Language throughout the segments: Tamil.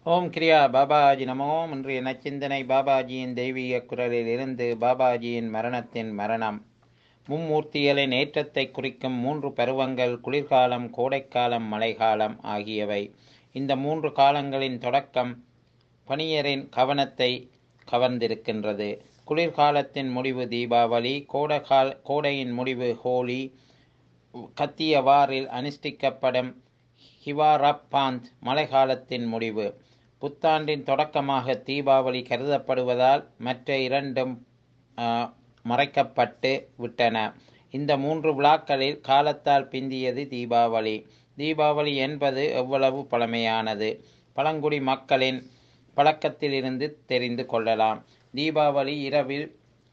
ஓம் கிரியா பாபாஜி நமோ இன்றைய நச்சிந்தனை பாபாஜியின் தெய்வீக குரலில் இருந்து பாபாஜியின் மரணத்தின் மரணம் மும்மூர்த்திகளின் ஏற்றத்தை குறிக்கும் மூன்று பருவங்கள் குளிர்காலம் கோடைக்காலம் மழைக்காலம் ஆகியவை இந்த மூன்று காலங்களின் தொடக்கம் பணியரின் கவனத்தை கவர்ந்திருக்கின்றது குளிர்காலத்தின் முடிவு தீபாவளி கோடைகால் கோடையின் முடிவு ஹோலி கத்தியவாறில் அனுஷ்டிக்கப்படும் ஹிவாரப்பாந்த் மழைக்காலத்தின் முடிவு புத்தாண்டின் தொடக்கமாக தீபாவளி கருதப்படுவதால் மற்ற இரண்டும் மறைக்கப்பட்டு விட்டன இந்த மூன்று விழாக்களில் காலத்தால் பிந்தியது தீபாவளி தீபாவளி என்பது எவ்வளவு பழமையானது பழங்குடி மக்களின் பழக்கத்திலிருந்து தெரிந்து கொள்ளலாம் தீபாவளி இரவில்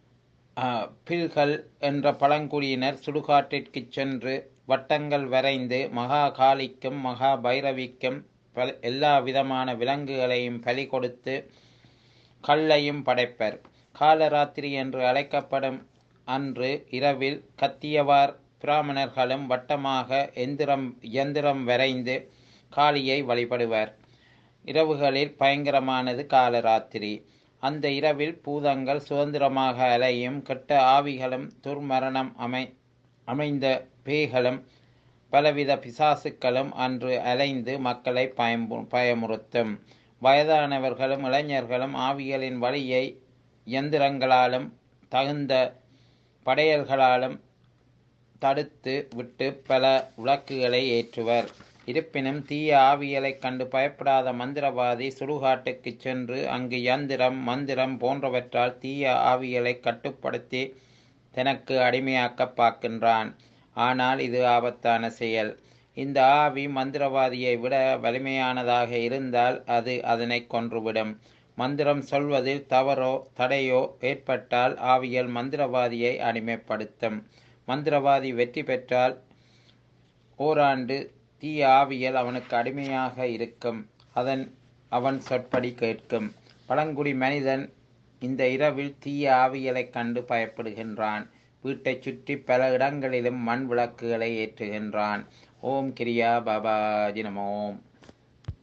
பில்கள் என்ற பழங்குடியினர் சுடுகாட்டிற்கு சென்று வட்டங்கள் வரைந்து மகா காளிக்கும் மகா பைரவிக்கும் பல எல்லா விதமான விலங்குகளையும் பலி கொடுத்து கல்லையும் படைப்பர் காலராத்திரி என்று அழைக்கப்படும் அன்று இரவில் கத்தியவார் பிராமணர்களும் வட்டமாக எந்திரம் இயந்திரம் வரைந்து காளியை வழிபடுவர் இரவுகளில் பயங்கரமானது காலராத்திரி அந்த இரவில் பூதங்கள் சுதந்திரமாக அலையும் கெட்ட ஆவிகளும் துர்மரணம் அமை அமைந்த பேய்களும் பலவித பிசாசுக்களும் அன்று அலைந்து மக்களை பயம்பு பயமுறுத்தும் வயதானவர்களும் இளைஞர்களும் ஆவிகளின் வழியை இயந்திரங்களாலும் தகுந்த படையல்களாலும் தடுத்து விட்டு பல விளக்குகளை ஏற்றுவர் இருப்பினும் தீய ஆவியலை கண்டு பயப்படாத மந்திரவாதி சுடுகாட்டுக்கு சென்று அங்கு யந்திரம் மந்திரம் போன்றவற்றால் தீய ஆவியலை கட்டுப்படுத்தி தனக்கு அடிமையாக்க பார்க்கின்றான் ஆனால் இது ஆபத்தான செயல் இந்த ஆவி மந்திரவாதியை விட வலிமையானதாக இருந்தால் அது அதனை கொன்றுவிடும் மந்திரம் சொல்வதில் தவறோ தடையோ ஏற்பட்டால் ஆவியல் மந்திரவாதியை அடிமைப்படுத்தும் மந்திரவாதி வெற்றி பெற்றால் ஓராண்டு தீய ஆவியல் அவனுக்கு அடிமையாக இருக்கும் அதன் அவன் சொற்படி கேட்கும் பழங்குடி மனிதன் இந்த இரவில் தீய ஆவியலைக் கண்டு பயப்படுகின்றான் வீட்டைச் சுற்றி பல இடங்களிலும் மண் விளக்குகளை ஏற்றுகின்றான் ஓம் கிரியா பாபாஜி நமோம்